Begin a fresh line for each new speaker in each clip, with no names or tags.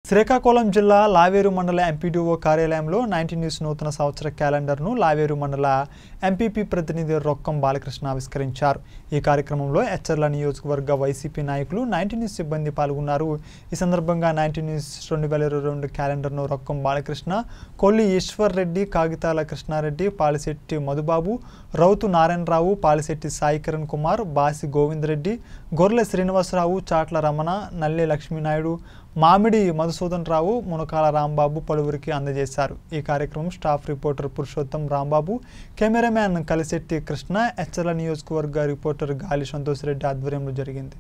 శ్రీకాకుళం జిల్లా లావేరు మండల ఎంపీడీఓ కార్యాలయంలో నైన్టీన్ న్యూస్ నూతన సంవత్సర క్యాలెండర్ను లావేరు మండల ఎంపీపీ ప్రతినిధి రొక్కం బాలకృష్ణ ఆవిష్కరించారు ఈ కార్యక్రమంలో హెచ్చర్ల నియోజకవర్గ వైసీపీ నాయకులు నైన్టీన్ న్యూస్ సిబ్బంది పాల్గొన్నారు ఈ సందర్భంగా నైన్టీన్ న్యూస్ రెండు వేల ఇరవై రెండు క్యాలెండర్ను రొక్కం బాలకృష్ణ కొల్లి ఈశ్వర్ రెడ్డి కాగితాల కృష్ణారెడ్డి పాలిశెట్టి మధుబాబు రౌతు నారాయణరావు పాలిశెట్టి సాయి కిరణ్ కుమార్ బాసి గోవిందరెడ్డి గొర్రెల శ్రీనివాసరావు చాట్ల రమణ నల్లి లక్ష్మీనాయుడు మామిడి మధుసూదన్ రావు మునకాల రాంబాబు పలువురికి అందజేశారు ఈ కార్యక్రమం staff reporter Purushottam Rambabu cameraman Kalisetti Krishna Hecherla నియోజకవర్గ రిపోర్టర్ గాలి సంతోష్ రెడ్డి ఆధ్వర్యంలో జరిగింది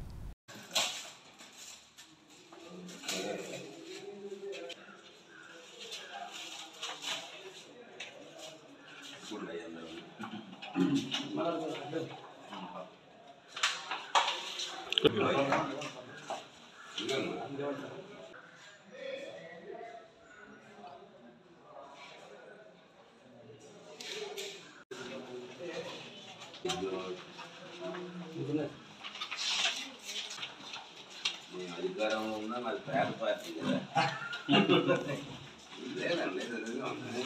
నేను అధికారంలో ఉన్నా మాది పేద పార్టీ కదా లేదండి నిజంగా ఉంది.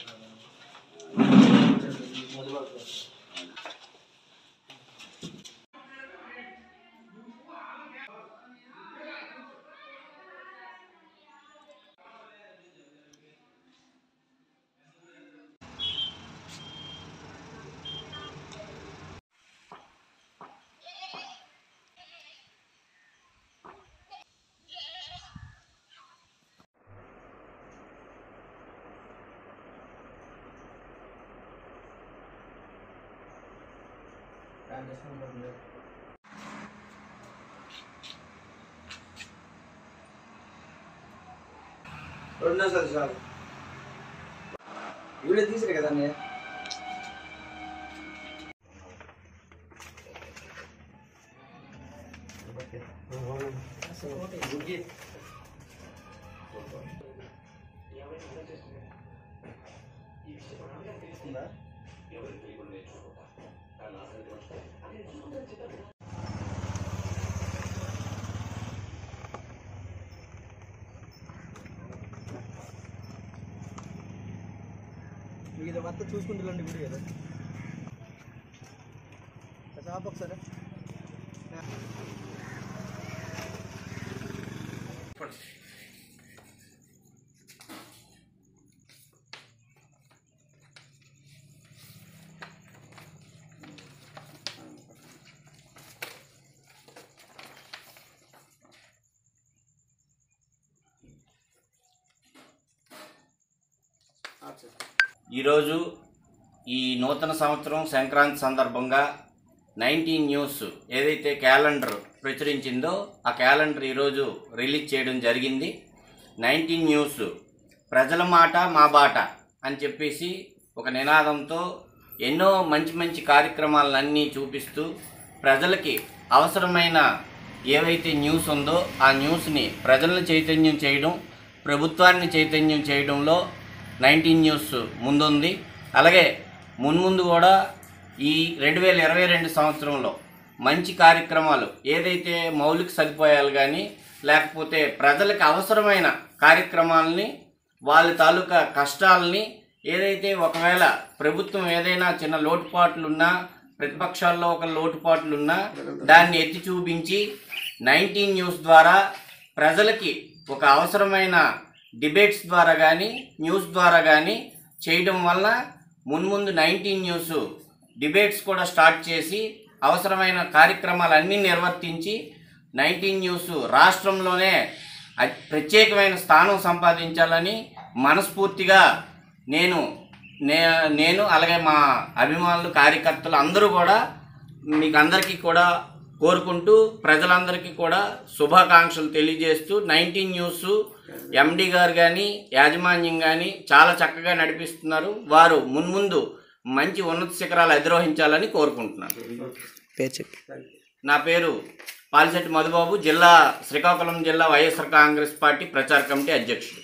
రెండు నిమిషాలు చాలు వీడియో తీసారు కదా అన్నయ్య మీకు ఇది మొత్తం చూసుకుంటుందండి వీడియో కదా ఆపు ఒకసారి
ఈరోజు ఈ నూతన సంవత్సరం సంక్రాంతి సందర్భంగా నైన్టీన్ న్యూస్ ఏదైతే క్యాలెండర్ ప్రచురించిందో ఆ క్యాలెండర్ ఈరోజు రిలీజ్ చేయడం జరిగింది నైన్టీన్ న్యూస్ ప్రజల మాట మా బాట అని చెప్పేసి ఒక నినాదంతో ఎన్నో మంచి మంచి కార్యక్రమాలన్నీ చూపిస్తూ ప్రజలకి అవసరమైన ఏవైతే న్యూస్ ఉందో ఆ న్యూస్ని ప్రజలను చైతన్యం చేయడం ప్రభుత్వాన్ని చైతన్యం చేయడంలో నైన్టీన్ న్యూస్ ముందుంది అలాగే మున్ముందు కూడా ఈ రెండు వేల ఇరవై రెండు సంవత్సరంలో మంచి కార్యక్రమాలు ఏదైతే మౌలిక సదుపాయాలు కానీ లేకపోతే ప్రజలకు అవసరమైన కార్యక్రమాలని వాళ్ళ తాలూకా కష్టాలని ఏదైతే ఒకవేళ ప్రభుత్వం ఏదైనా చిన్న లోటుపాట్లున్నా ప్రతిపక్షాల్లో ఒక లోటుపాట్లున్నా దాన్ని ఎత్తి చూపించి నైన్టీన్ న్యూస్ ద్వారా ప్రజలకి ఒక అవసరమైన డిబేట్స్ ద్వారా కానీ న్యూస్ ద్వారా కానీ చేయడం వల్ల మున్ముందు నైన్టీన్ న్యూస్ డిబేట్స్ కూడా స్టార్ట్ చేసి అవసరమైన కార్యక్రమాలన్నీ నిర్వర్తించి నైన్టీన్ న్యూస్ రాష్ట్రంలోనే అ- ప్రత్యేకమైన స్థానం సంపాదించాలని మనస్ఫూర్తిగా నేను నే నేను అలాగే మా అభిమానులు కార్యకర్తలు అందరూ కూడా మీకు అందరికీ కూడా కోరుకుంటూ ప్రజలందరికీ కూడా శుభాకాంక్షలు తెలియజేస్తూ నైన్టీన్ న్యూస్ ఎండి గారు కానీ యాజమాన్యం కానీ చాలా చక్కగా నడిపిస్తున్నారు వారు మున్ముందు మంచి ఉన్నత శిఖరాలు అధిరోహించాలని కోరుకుంటున్నాను
పేరు చెప్పి
నా పేరు పాలిశెట్టి మధుబాబు జిల్లా శ్రీకాకుళం జిల్లా వైఎస్ఆర్ కాంగ్రెస్ పార్టీ ప్రచార కమిటీ అధ్యక్షుడు